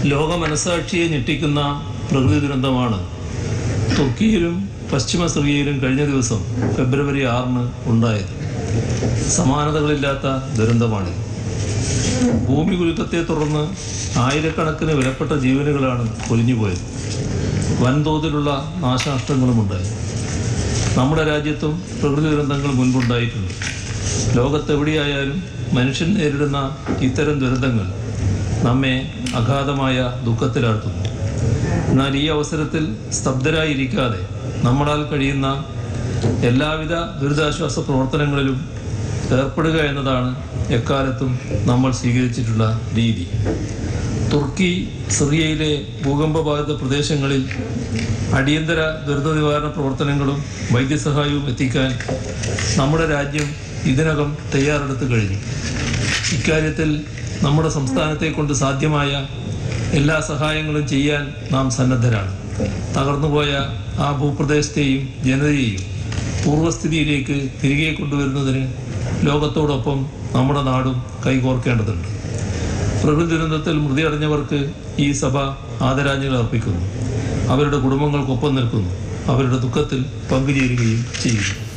ലോക മനസാക്ഷിയെ ഞെട്ടിക്കുന്ന പ്രകൃതി ദുരന്തമാണ് തുർക്കിയിലും പശ്ചിമ സിറിയയിലും കഴിഞ്ഞ ദിവസം ഫെബ്രുവരി ആറിന് ഉണ്ടായത് സമാനതകളില്ലാത്ത ദുരന്തമാണിത് ഭൂമി കുലുക്കത്തെ തുടർന്ന് ആയിരക്കണക്കിന് വിലപ്പെട്ട ജീവനുകളാണ് പൊലിഞ്ഞുപോയത് വൻതോതിലുള്ള നാശനഷ്ടങ്ങളും ഉണ്ടായി നമ്മുടെ രാജ്യത്തും പ്രകൃതി ദുരന്തങ്ങൾ മുൻപുണ്ടായിട്ടുണ്ട് ലോകത്തെവിടെയായാലും മനുഷ്യൻ നേരിടുന്ന ഇത്തരം ദുരന്തങ്ങൾ നമ്മെ അഗാധമായ ദുഃഖത്തിലാഴ്ത്തുന്നു എന്നാൽ ഈ അവസരത്തിൽ സ്തബ്ധരായിരിക്കാതെ നമ്മളാൽ കഴിയുന്ന എല്ലാവിധ ദുരിതാശ്വാസ പ്രവർത്തനങ്ങളിലും ഏർപ്പെടുക എന്നതാണ് എക്കാലത്തും നമ്മൾ സ്വീകരിച്ചിട്ടുള്ള രീതി തുർക്കി സിറിയയിലെ ഭൂകമ്പബാധിത പ്രദേശങ്ങളിൽ അടിയന്തര ദുരിത നിവാരണ പ്രവർത്തനങ്ങളും വൈദ്യസഹായവും എത്തിക്കാൻ നമ്മുടെ രാജ്യം ഇതിനകം തയ്യാറെടുത്തു കഴിഞ്ഞു ഇക്കാര്യത്തിൽ നമ്മുടെ സംസ്ഥാനത്തെ കൊണ്ട് സാധ്യമായ എല്ലാ സഹായങ്ങളും ചെയ്യാൻ നാം സന്നദ്ധരാണ് തകർന്നുപോയ ആ ഭൂപ്രദേശത്തെയും ജനതയെയും പൂർവ്വസ്ഥിതിയിലേക്ക് തിരികെ കൊണ്ടുവരുന്നതിന് ലോകത്തോടൊപ്പം നമ്മുടെ നാടും കൈകോർക്കേണ്ടതുണ്ട് പ്രകൃതി ദുരന്തത്തിൽ മൃതിയടഞ്ഞവർക്ക് ഈ സഭ ആദരാഞ്ജലി അർപ്പിക്കുന്നു അവരുടെ കുടുംബങ്ങൾക്കൊപ്പം നിൽക്കുന്നു അവരുടെ ദുഃഖത്തിൽ പങ്കുചേരുകയും ചെയ്യുന്നു